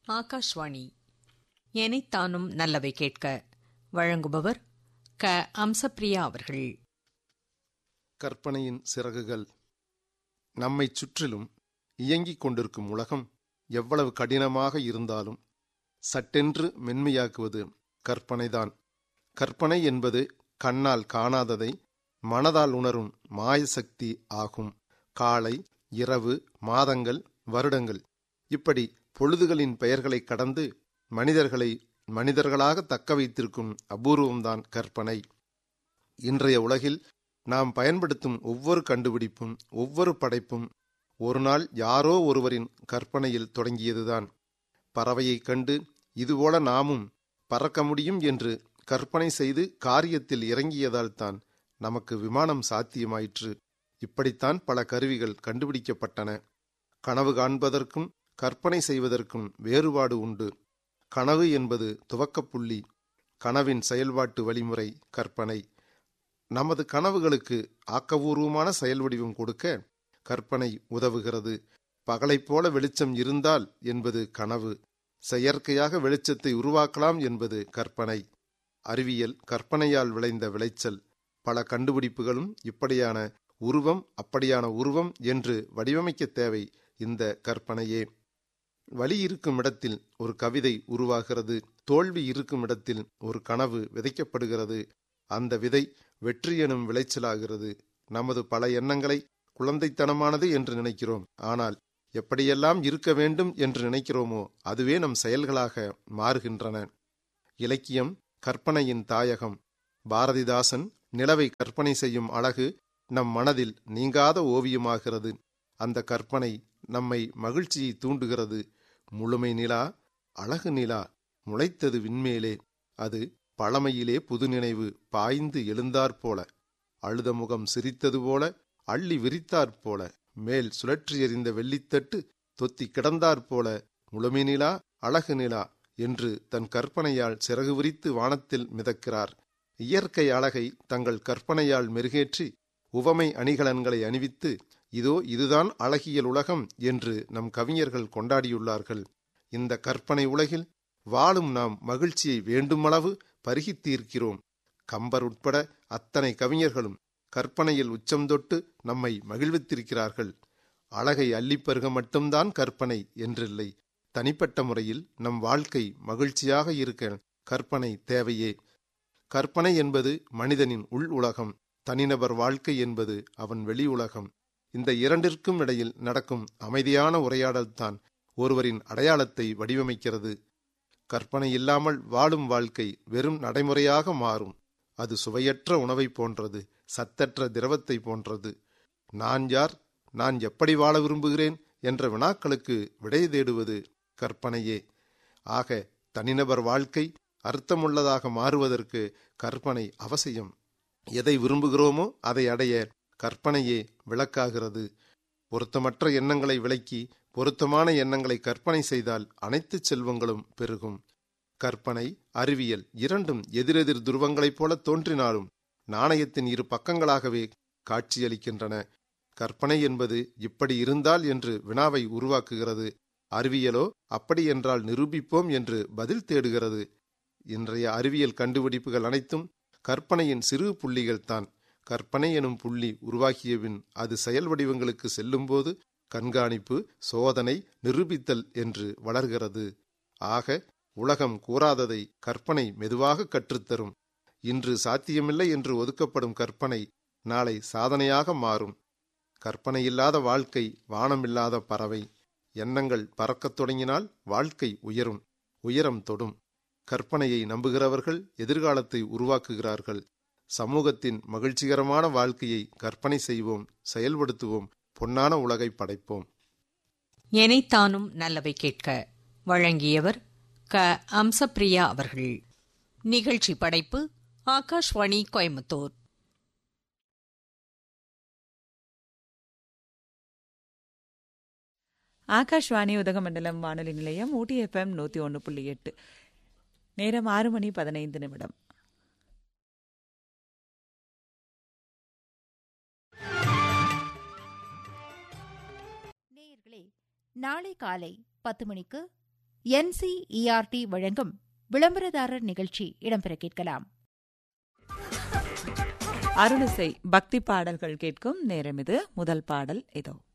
ஆகாஷ்வாணி எனைத்தானும் நல்லவை கேட்க வழங்குபவர் க அம்சப்பிரியா அவர்கள் கற்பனையின் சிறகுகள் நம்மைச் சுற்றிலும் இயங்கிக் கொண்டிருக்கும் உலகம் எவ்வளவு கடினமாக இருந்தாலும் சட்டென்று மென்மையாக்குவது கற்பனைதான் கற்பனை என்பது கண்ணால் காணாததை மனதால் உணரும் மாயசக்தி ஆகும் காலை இரவு மாதங்கள் வருடங்கள் இப்படி பொழுதுகளின் பெயர்களை கடந்து மனிதர்களை மனிதர்களாக தக்க வைத்திருக்கும் அபூர்வம்தான் கற்பனை இன்றைய உலகில் நாம் பயன்படுத்தும் ஒவ்வொரு கண்டுபிடிப்பும் ஒவ்வொரு படைப்பும் ஒரு நாள் யாரோ ஒருவரின் கற்பனையில் தொடங்கியதுதான் பறவையைக் கண்டு இதுபோல நாமும் பறக்க முடியும் என்று கற்பனை செய்து காரியத்தில் இறங்கியதால்தான் நமக்கு விமானம் சாத்தியமாயிற்று இப்படித்தான் பல கருவிகள் கண்டுபிடிக்கப்பட்டன கனவு காண்பதற்கும் கற்பனை செய்வதற்கும் வேறுபாடு உண்டு கனவு என்பது துவக்கப்புள்ளி கனவின் செயல்பாட்டு வழிமுறை கற்பனை நமது கனவுகளுக்கு ஆக்கபூர்வமான செயல் வடிவம் கொடுக்க கற்பனை உதவுகிறது பகலைப் போல வெளிச்சம் இருந்தால் என்பது கனவு செயற்கையாக வெளிச்சத்தை உருவாக்கலாம் என்பது கற்பனை அறிவியல் கற்பனையால் விளைந்த விளைச்சல் பல கண்டுபிடிப்புகளும் இப்படியான உருவம் அப்படியான உருவம் என்று வடிவமைக்க தேவை இந்த கற்பனையே வலி இருக்கும் இடத்தில் ஒரு கவிதை உருவாகிறது தோல்வி இருக்கும் இடத்தில் ஒரு கனவு விதைக்கப்படுகிறது அந்த விதை வெற்றி எனும் விளைச்சலாகிறது நமது பல எண்ணங்களை குழந்தைத்தனமானது என்று நினைக்கிறோம் ஆனால் எப்படியெல்லாம் இருக்க வேண்டும் என்று நினைக்கிறோமோ அதுவே நம் செயல்களாக மாறுகின்றன இலக்கியம் கற்பனையின் தாயகம் பாரதிதாசன் நிலவை கற்பனை செய்யும் அழகு நம் மனதில் நீங்காத ஓவியமாகிறது அந்த கற்பனை நம்மை மகிழ்ச்சியை தூண்டுகிறது முழுமை நிலா அழகு நிலா முளைத்தது விண்மேலே அது பழமையிலே புது நினைவு பாய்ந்து எழுந்தாற்போல அழுத முகம் சிரித்தது போல அள்ளி விரித்தாற்போல மேல் சுழற்றி எறிந்த வெள்ளித்தட்டு தொத்தி கிடந்தாற்போல முழுமை நிலா அழகு நிலா என்று தன் கற்பனையால் சிறகு விரித்து வானத்தில் மிதக்கிறார் இயற்கை அழகை தங்கள் கற்பனையால் மெருகேற்றி உவமை அணிகலன்களை அணிவித்து இதோ இதுதான் அழகியல் உலகம் என்று நம் கவிஞர்கள் கொண்டாடியுள்ளார்கள் இந்த கற்பனை உலகில் வாழும் நாம் மகிழ்ச்சியை வேண்டுமளவு பருகித்தீர்க்கிறோம் கம்பர் உட்பட அத்தனை கவிஞர்களும் கற்பனையில் உச்சம் தொட்டு நம்மை மகிழ்வித்திருக்கிறார்கள் அழகை அள்ளிப்பருக மட்டும்தான் கற்பனை என்றில்லை தனிப்பட்ட முறையில் நம் வாழ்க்கை மகிழ்ச்சியாக இருக்க கற்பனை தேவையே கற்பனை என்பது மனிதனின் உள் உலகம் தனிநபர் வாழ்க்கை என்பது அவன் வெளி உலகம் இந்த இரண்டிற்கும் இடையில் நடக்கும் அமைதியான உரையாடல்தான் ஒருவரின் அடையாளத்தை வடிவமைக்கிறது கற்பனை இல்லாமல் வாழும் வாழ்க்கை வெறும் நடைமுறையாக மாறும் அது சுவையற்ற உணவை போன்றது சத்தற்ற திரவத்தை போன்றது நான் யார் நான் எப்படி வாழ விரும்புகிறேன் என்ற வினாக்களுக்கு விடை தேடுவது கற்பனையே ஆக தனிநபர் வாழ்க்கை அர்த்தமுள்ளதாக மாறுவதற்கு கற்பனை அவசியம் எதை விரும்புகிறோமோ அதை அடைய கற்பனையே விளக்காகிறது பொருத்தமற்ற எண்ணங்களை விளக்கி பொருத்தமான எண்ணங்களை கற்பனை செய்தால் அனைத்து செல்வங்களும் பெருகும் கற்பனை அறிவியல் இரண்டும் எதிரெதிர் துருவங்களைப் போல தோன்றினாலும் நாணயத்தின் இரு பக்கங்களாகவே காட்சியளிக்கின்றன கற்பனை என்பது இப்படி இருந்தால் என்று வினாவை உருவாக்குகிறது அறிவியலோ அப்படி என்றால் நிரூபிப்போம் என்று பதில் தேடுகிறது இன்றைய அறிவியல் கண்டுபிடிப்புகள் அனைத்தும் கற்பனையின் சிறு புள்ளிகள்தான் கற்பனை எனும் புள்ளி உருவாக்கியபின் அது செயல் வடிவங்களுக்கு செல்லும்போது கண்காணிப்பு சோதனை நிரூபித்தல் என்று வளர்கிறது ஆக உலகம் கூறாததை கற்பனை மெதுவாக கற்றுத்தரும் இன்று சாத்தியமில்லை என்று ஒதுக்கப்படும் கற்பனை நாளை சாதனையாக மாறும் கற்பனையில்லாத வாழ்க்கை வானமில்லாத பறவை எண்ணங்கள் பறக்கத் தொடங்கினால் வாழ்க்கை உயரும் உயரம் தொடும் கற்பனையை நம்புகிறவர்கள் எதிர்காலத்தை உருவாக்குகிறார்கள் சமூகத்தின் மகிழ்ச்சிகரமான வாழ்க்கையை கற்பனை செய்வோம் செயல்படுத்துவோம் பொன்னான உலகை படைப்போம் எனைத்தானும் நல்லவை கேட்க வழங்கியவர் க அம்சப்பிரியா அவர்கள் நிகழ்ச்சி படைப்பு ஆகாஷ்வாணி கோயம்புத்தூர் ஆகாஷ்வாணி உதகமண்டலம் வானொலி நிலையம் ஊட்டி எஃப்எம் நூற்றி ஒன்று புள்ளி எட்டு நேரம் ஆறு மணி பதினைந்து நிமிடம் நேயர்களே நாளை காலை பத்து மணிக்கு என்சிஇஆர்டி வழங்கும் விளம்பரதாரர் நிகழ்ச்சி இடம்பெற கேட்கலாம் அருளிசை பக்தி பாடல்கள் கேட்கும் நேரம் இது முதல் பாடல் இதோ